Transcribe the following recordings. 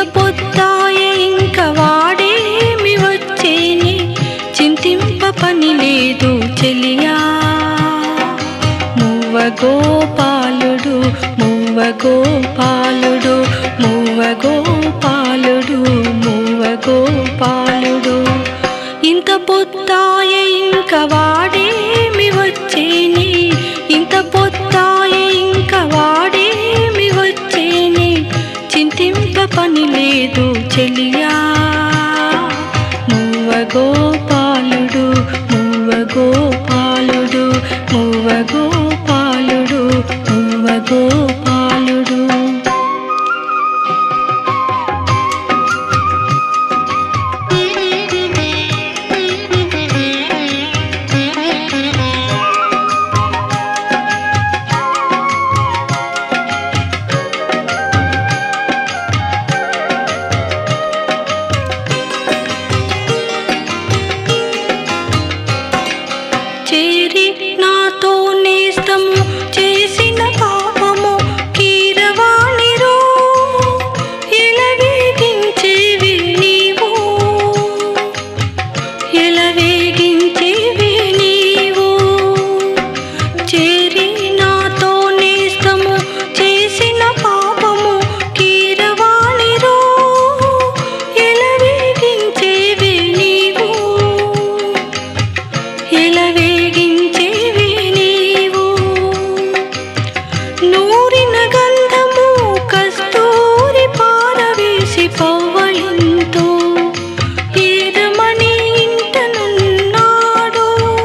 పొద్దాయే ఇంక వాడేమి వచ్చేని చింతింప పని లేదు చెలియా మువ్వ గోపాలుడు మువ్వ గోపాలుడు మువ్వ గోపాలుడు మువ్వ గోపాలుడు ఇంత పొద్దాయే ఇంక వాడేమి వచ్చేని ఇంత పొద్దాయే ఇంక వాడేమి వచ్చేని చింతింప పని లేదు చెలియా మువ్వ గోపాలుడు మువ్వ గోపాలుడు మువ్వ గోపాలుడు మువ్వ గోపాలుడు చేరి నాతో నేస్తము చేసిన పాపము కీరవాణిరో ఎలవేగించేవి నీవు ఎలవేగించేవి నీవు చేరి నాతో నేస్తము చేసిన పాపము కీరవాణిరో ఎలవేగించేవి నీవు ఎలవేగించేవి నీవు నూరిన గంధము కస్తూరి పారవేసి పవ్వళింతో ఏదమని ఇంటనున్నాడు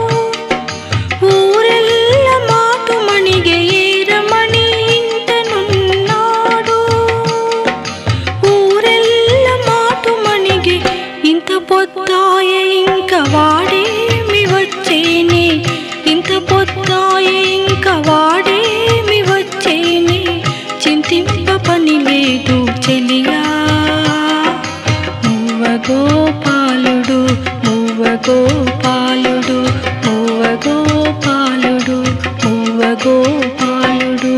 ఊరెల్ల మాటు మణిగే ఏరమణి ఇంటనున్నాడు ఊరెల్ల మాటు మణిగి ఇంత పొద్దాయ ఇంక వాడేమి వచ్చేని ఇంత పొద్దాయ ఇంక వాడేమి వచ్చేని చింతింప పని లేదు చెలియా మువ్వ గోపాలుడు మువ్వ గోపాలుడు మువ్వ గోపాలుడు మువ్వ గోపాలుడు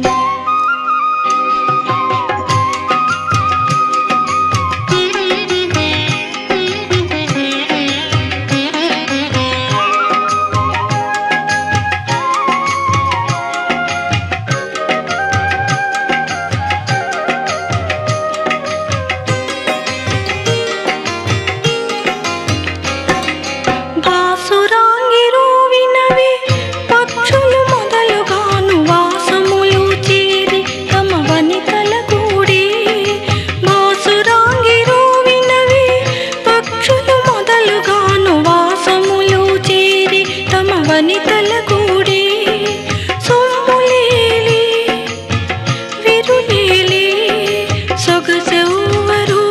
బాసురాంగిరు వినవి పక్షులు మొదలుగాను వాసములు చేరి తమ వనితల కూడి బాసురాంగిరు వినవి పక్షులు మొదలుగాను వాసములు చేరి తమ వనితల కూడి సొమ్ములేలి విరులేలి సొగసెవ్వరు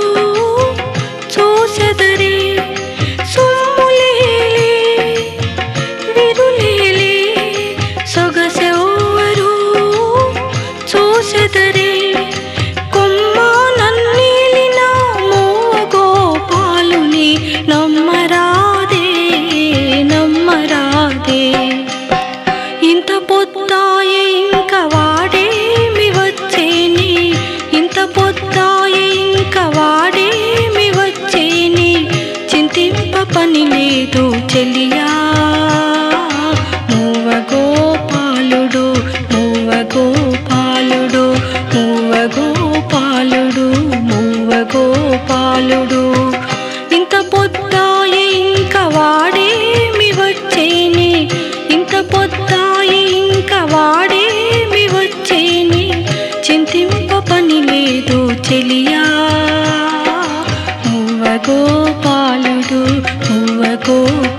చూసెదరి సొమ్ములేలి విరులేలి సొగసెవ్వరు చూసెదరి కొమ్మ నన్నీలిన మోవ గోపాలుని నమ్మరాదే నమ్మరాదే ఇంత పొద్దాయ ఇంక వాడేమి వచ్చేని ఇంత పొద్దాయ ఇంక వాడేమి వచ్చేని చింతింప పని లేదు చెలియా మూవ గోపాలుడు మూవ గోపాలుడు మూవ గోపాలుడు మూవ గోపాలుడు ఇంత పొద్దాయ ఇంక వాడేమి వచ్చేని ఇంత పొద్దాయ ఇంక వాడేమి వచ్చేని చింతింప పని లేదు చెలియా మువ్వ గోపాలుడు మువ్వ గోపాలుడు